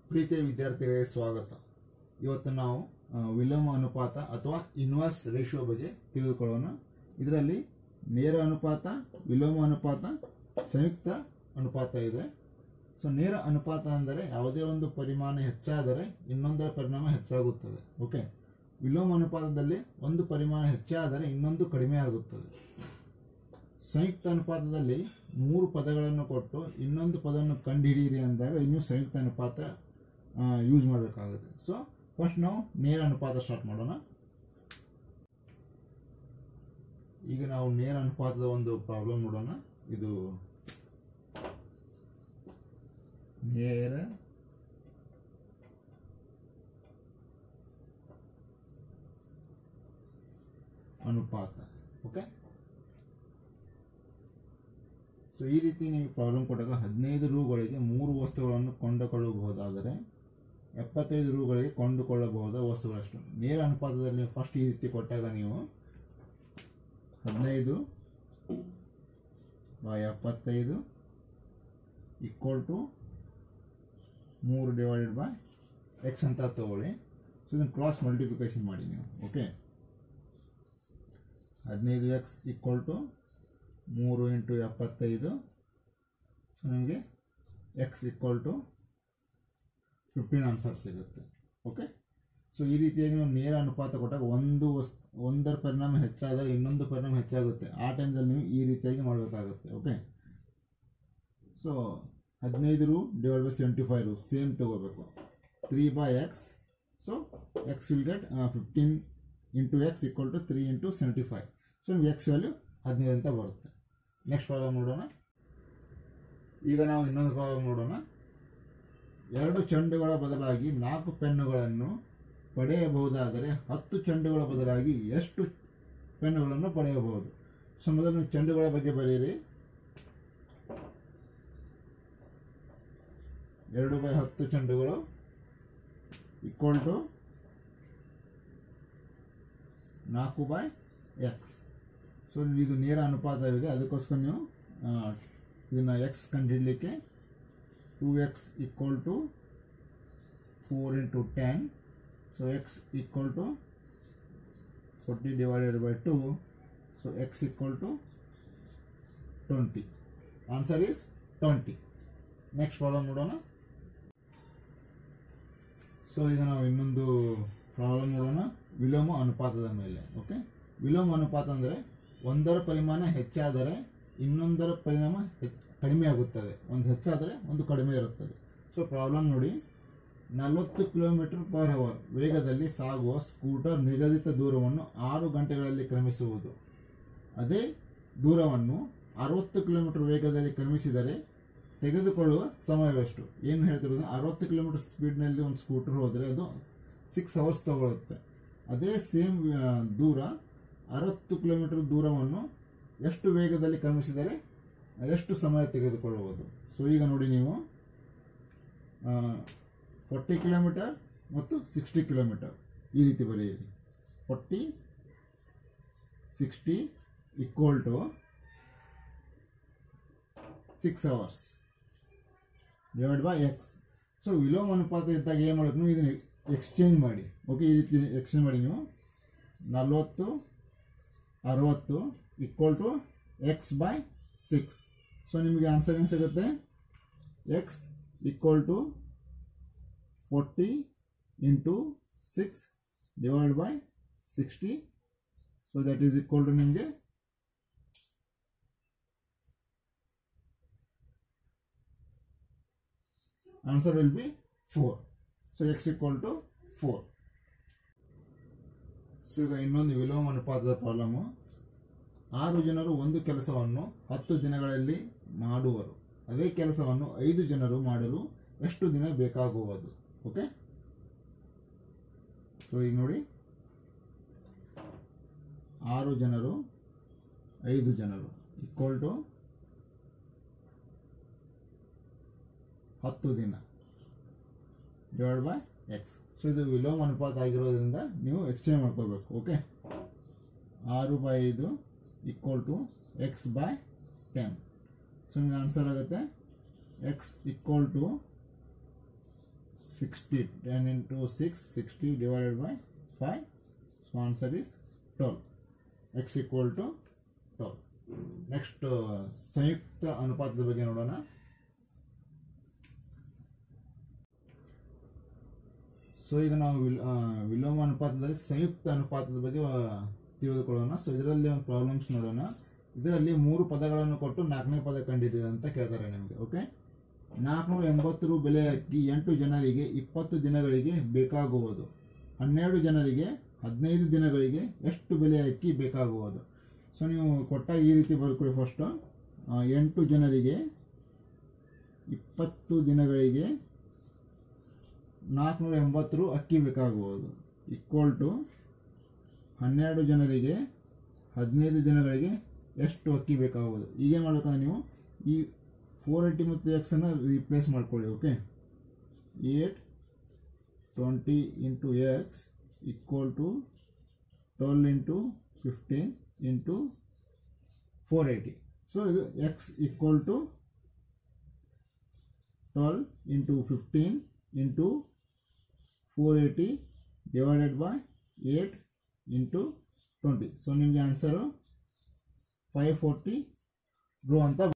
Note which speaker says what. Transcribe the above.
Speaker 1: ಪ್ರೀತಿಯ ವಿದ್ಯಾರ್ಥಿಗಳಿಗೆ ಸ್ವಾಗತ ಇವತ್ತು ನಾವು ಆ, ವಿಲೋಮ ಅನುಪಾತ ಅಥವಾ ಇನ್ವರ್ಸ್ ರೇಷಿಯೋ ಬಗ್ಗೆ ತಿಳಿದುಕೊಳ್ಳೋಣ ಇದರಲ್ಲಿ ನೇರ ಅನುಪಾತ ವಿಲೋಮ ಅನುಪಾತ ಸಂಯುಕ್ತ ಅನುಪಾತ ಇದೆ ಸೊ ನೇರ ಅನುಪಾತ ಅಂದರೆ ಯಾವುದೇ ಒಂದು ಪರಿಮಾಣ ಹೆಚ್ಚಾದರೆ ಇನ್ನೊಂದರ ಪರಿಣಾಮ ಹೆಚ್ಚಾಗುತ್ತದೆ ಓಕೆ ವಿಲೋಮ ಅನುಪಾತದಲ್ಲಿ ಒಂದು ಪರಿಮಾಣ ಹೆಚ್ಚಾದರೆ ಇನ್ನೊಂದು ಕಡಿಮೆ ಆಗುತ್ತದೆ ಸಂಯುಕ್ತ ಅನುಪಾತದಲ್ಲಿ ಮೂರು ಪದಗಳನ್ನು ಕೊಟ್ಟು ಇನ್ನೊಂದು ಪದವನ್ನು ಕಂಡುಹಿಡಿಯಿರಿ ಅಂದಾಗ ಇನ್ನೂ ಸಂಯುಕ್ತ ಅನುಪಾತ ಯೂಸ್ ಮಾಡಬೇಕಾಗುತ್ತೆ ಸೊ ಫಸ್ಟ್ ನಾವು ನೇರ ಅನುಪಾತ ಸ್ಟಾರ್ಟ್ ಮಾಡೋಣ ಈಗ ನಾವು ನೇರ ಅನುಪಾತದ ಒಂದು ಪ್ರಾಬ್ಲಮ್ ನೋಡೋಣ ಇದು ನೇರ ಅನುಪಾತ ಓಕೆ ಸೊ ಈ ರೀತಿ ನೀವು ಪ್ರಾಬ್ಲಮ್ ಕೊಟ್ಟಾಗ ಹದಿನೈದು ರೂಗಳಿಗೆ ಮೂರು ವಸ್ತುಗಳನ್ನು ಕೊಂಡುಕೊಳ್ಳಬಹುದಾದರೆ ಎಪ್ಪತ್ತೈದು ರೂಗಳಿಗೆ ಕೊಂಡುಕೊಳ್ಳಬಹುದಾದ ವಸ್ತುಗಳಷ್ಟು ನೇರ ಅನುಪಾತದಲ್ಲಿ ನೀವು ಫಸ್ಟ್ ಈ ರೀತಿ ಕೊಟ್ಟಾಗ ನೀವು ಹದಿನೈದು ಬೈ ಎಪ್ಪತ್ತೈದು ಈಕ್ವಲ್ ಟು ಮೂರು ಡಿವೈಡೆಡ್ ಬೈ ಎಕ್ಸ್ ಅಂತ ತಗೊಳ್ಳಿ ಸೊ ಇದನ್ನು ಕ್ರಾಸ್ ಮಲ್ಟಿಪ್ಲಿಕೇಶನ್ ಮಾಡಿ ನೀವು ಓಕೆ ಹದಿನೈದು ಎಕ್ಸ್ ಈಕ್ವಲ್ ಟು ಮೂರು ಇಂಟು ಎಪ್ಪತ್ತೈದು ಸೊ ನಿಮಗೆ x equal to fifteen answer ಸಿಗುತ್ತೆ ಓಕೆ ಸೊ ಈ ರೀತಿಯಾಗಿ ನಾವು ನೇರ ಅನುಪಾತ ಕೊಟ್ಟಾಗ ಒಂದು ವಸ್ ಒಂದರ ಪರಿಣಾಮ ಹೆಚ್ಚಾದರೆ ಇನ್ನೊಂದು ಪರಿಣಾಮ ಹೆಚ್ಚಾಗುತ್ತೆ ಆ ಟೈಮ್ದಲ್ಲಿ ನೀವು ಈ ರೀತಿಯಾಗಿ ಮಾಡಬೇಕಾಗುತ್ತೆ ಓಕೆ ಸೊ ಹದಿನೈದು ರು ಡಿವೈಡ್ ಬೈ ಸೆವೆಂಟಿ ಫೈವ್ ರು ಸೇಮ್ ತಗೋಬೇಕು three by x so x will get fifteen into x equal to three into seventy five so ನಿಮ್ಗೆ ಎಕ್ಸ್ ವ್ಯಾಲ್ಯೂ ಹದಿನೈದು ಅಂತ ಬರುತ್ತೆ ನೆಕ್ಸ್ಟ್ ಪ್ರಾಬ್ಲಮ್ ನೋಡೋಣ ಈಗ ನಾವು ಇನ್ನೊಂದು ಪ್ರಾಬ್ಲಮ್ ನೋಡೋಣ ಎರಡು ಚೆಂಡುಗಳ ಬದಲಾಗಿ ನಾಲ್ಕು ಪೆನ್ನುಗಳನ್ನು ಪಡೆಯಬಹುದಾದರೆ ಹತ್ತು ಚೆಂಡುಗಳ ಬದಲಾಗಿ ಎಷ್ಟು ಪೆನ್ನುಗಳನ್ನು ಪಡೆಯಬಹುದು ಸೊ ಮೊದಲು ನೀವು ಚೆಂಡುಗಳ ಬಗ್ಗೆ ಬರೆಯಿರಿ ಎರಡು ಬೈ ಹತ್ತು ಚೆಂಡುಗಳು ಈಕ್ವಲ್ ಟು ನಾಲ್ಕು ಬೈ ಎಕ್ಸ್ ಸೊ ಇದು ನೇರ ಅನುಪಾತವಿದೆ ಅದಕ್ಕೋಸ್ಕರ ನೀವು ಆ, ಇದನ್ನ ಎಕ್ಸ್ ಕಂಡುಹಿಡಲಿಕ್ಕೆ two x equal to four into ten so x equal to forty divided by two so x equal to twenty answer is twenty next problem ನೋಡೋಣ ಸೊ ಈಗ ನಾವು ಇನ್ನೊಂದು ಪ್ರಾಬ್ಲಮ್ ನೋಡೋಣ ವಿಲೋಮ ಅನುಪಾತದ ಮೇಲೆ ಓಕೆ ವಿಲೋಮ ಅನುಪಾತ ಅಂದರೆ ಒಂದರ ಪರಿಮಾಣ ಹೆಚ್ಚಾದರೆ ಇನ್ನೊಂದರ ಪರಿಣಾಮ ಹೆಚ್- ಕಡಿಮೆ ಆಗುತ್ತದೆ ಒಂದು ಹೆಚ್ಚಾದರೆ ಒಂದು ಕಡಿಮೆ ಇರುತ್ತದೆ ಸೊ ಪ್ರಾಬ್ಲಮ್ ನೋಡಿ ನಲವತ್ತು ಕಿಲೋಮೀಟರ್ ಪರ್ ಅವರ್ ವೇಗದಲ್ಲಿ ಸಾಗುವ ಸ್ಕೂಟರ್ ನಿಗದಿತ ದೂರವನ್ನು ಆರು ಗಂಟೆಗಳಲ್ಲಿ ಕ್ರಮಿಸುವುದು ಅದೇ ದೂರವನ್ನು ಅರವತ್ತು ಕಿಲೋಮೀಟರ್ ವೇಗದಲ್ಲಿ ಕ್ರಮಿಸಿದರೆ ತೆಗೆದುಕೊಳ್ಳುವ ಸಮಯವೆಷ್ಟು ಏನು ಹೇಳ್ತಿರೋದು ಅರವತ್ತು ಕಿಲೋಮೀಟರ್ ಸ್ಪೀಡ್ನಲ್ಲಿ ಒಂದು ಸ್ಕೂಟರ್ ಹೋದರೆ ಅದು ಸಿಕ್ಸ್ ಅವರ್ಸ್ ತಗೊಳುತ್ತೆ ಅದೇ ಸೇಮ್ ದೂರ ಅರವತ್ತು ಕಿಲೋಮೀಟರ್ ದೂರವನ್ನು ಎಷ್ಟು ವೇಗದಲ್ಲಿ ಕ್ರಮಿಸಿದರೆ ಎಷ್ಟು ಸಮಯ ತೆಗೆದುಕೊಳ್ಳುವುದು ಸೊ ಈಗ ನೋಡಿ ನೀವು ಫೋರ್ಟಿ ಕಿಲೋಮೀಟರ್ ಮತ್ತು ಸಿಕ್ಸ್ಟಿ ಕಿಲೋಮೀಟರ್ ಈ ರೀತಿ ಬರೆಯಿರಿ forty sixty equal to six hours divide by x so ವಿಲೋಮ ಅನುಪಾತ ಇದ್ದಾಗ ಏನು ಮಾಡಬೇಕು ನೀವು ಇದನ್ನು ಎಕ್ಸ್ಚೇಂಜ್ ಮಾಡಿ ಓಕೆ ಈ ರೀತಿ ಎಕ್ಸ್ಚೇಂಜ್ ಮಾಡಿ ನೀವು ನಲ್ವತ್ತು ಅರವತ್ತು equal to x by six so ನಿಮಗೆ ಆನ್ಸರ್ ಏನು ಸಿಗುತ್ತೆ x equal to forty into six divide by sixty so that is equal to ನಿಮಗೆ answer will be four so x equal to four so ಈಗ ಇನ್ನೊಂದು ವಿಲೋಮ ಅನುಪಾತದ problem ಆರು ಜನರು ಒಂದು ಕೆಲಸವನ್ನು ಹತ್ತು ದಿನಗಳಲ್ಲಿ ಮಾಡುವರು ಅದೇ ಕೆಲಸವನ್ನು ಐದು ಜನರು ಮಾಡಲು ಎಷ್ಟು ದಿನ ಬೇಕಾಗುವುದು ಓಕೆ ಸೊ ಈಗ ನೋಡಿ ಆರು ಜನರು ಐದು ಜನರು ಈಕ್ವಲ್ ಟು ಹತ್ತು ದಿನ ಡಿವೈಡ್ ಬೈ ಎಕ್ಸ್ ಸೊ ಇದು ವಿಲೋಮ ಅನುಪಾತ ಆಗಿರೋದ್ರಿಂದ ನೀವು ಎಕ್ಸ್ಚೇಂಜ್ ಮಾಡ್ಕೋಬೇಕು ಓಕೆ ಆರು ಬೈ ಐದು equal to x by ten so ನಿಮ್ಗೆ ಆನ್ಸರ್ ಆಗುತ್ತೆ x equal to sixty ten into six sixty divided by five so answer is twelve x equal to twelve next ಸಂಯುಕ್ತ ಅನುಪಾತದ ಬಗ್ಗೆ ನೋಡೋಣ ಸೊ ಈಗ ನಾವು ವಿಲ್ ಆ, ವಿಲೋಮ ಅನುಪಾತದಲ್ಲಿ ಸಂಯುಕ್ತ ಅನುಪಾತದ ಬಗ್ಗೆ ಆ, ತಿಳಿದುಕೊಳ್ಳೋಣ ಸೊ ಇದರಲ್ಲಿ ಒಂದು ಪ್ರಾಬ್ಲಮ್ಸ್ ನೋಡೋಣ ಇದರಲ್ಲಿ ಮೂರು ಪದಗಳನ್ನು ಕೊಟ್ಟು ನಾಲ್ಕನೇ ಪದ ಕಂಡಿದ್ದೀರಿ ಅಂತ ಕೇಳ್ತಾರೆ ನಿಮಗೆ ಓಕೆ ನಾಲ್ಕುನೂರ ಎಂಬತ್ತು ರು ಬೆಲೆ ಅಕ್ಕಿ ಎಂಟು ಜನರಿಗೆ ಇಪ್ಪತ್ತು ದಿನಗಳಿಗೆ ಬೇಕಾಗುವುದು ಹನ್ನೆರಡು ಜನರಿಗೆ ಹದಿನೈದು ದಿನಗಳಿಗೆ ಎಷ್ಟು ಬೆಲೆ ಅಕ್ಕಿ ಬೇಕಾಗುವುದು ಸೊ ನೀವು ಕೊಟ್ಟ ಈ ರೀತಿ ಬರ್ಕೊಳ್ಳಿ ಫಸ್ಟು ಎಂಟು ಜನರಿಗೆ ಇಪ್ಪತ್ತು ದಿನಗಳಿಗೆ ನಾಲ್ಕುನೂರ ಎಂಬತ್ತು ರು ಅಕ್ಕಿ ಬೇಕಾಗುವುದು ಈಕ್ವಲ್ ಟು ಹನ್ನೆರಡು ಜನರಿಗೆ ಹದಿನೈದು ದಿನಗಳಿಗೆ ಎಷ್ಟು ಅಕ್ಕಿ ಬೇಕಾಗುವುದು ಹೀಗೆ ಮಾಡ್ಬೇಕಂದ್ರೆ ನೀವು ಈ ಫೋರ್ ಏಯ್ಟಿ ಮತ್ತು ಎಕ್ಸನ್ನು ರೀಪ್ಲೇಸ್ ಮಾಡ್ಕೊಳ್ಳಿ okay eight twenty into x equal to twelve into fifteen into four eighty so ಇದು x equal to twelve into fifteen into four eighty divided by eight into twenty so ನಿಮಗೆ answer five forty ರೋ ಅಂತ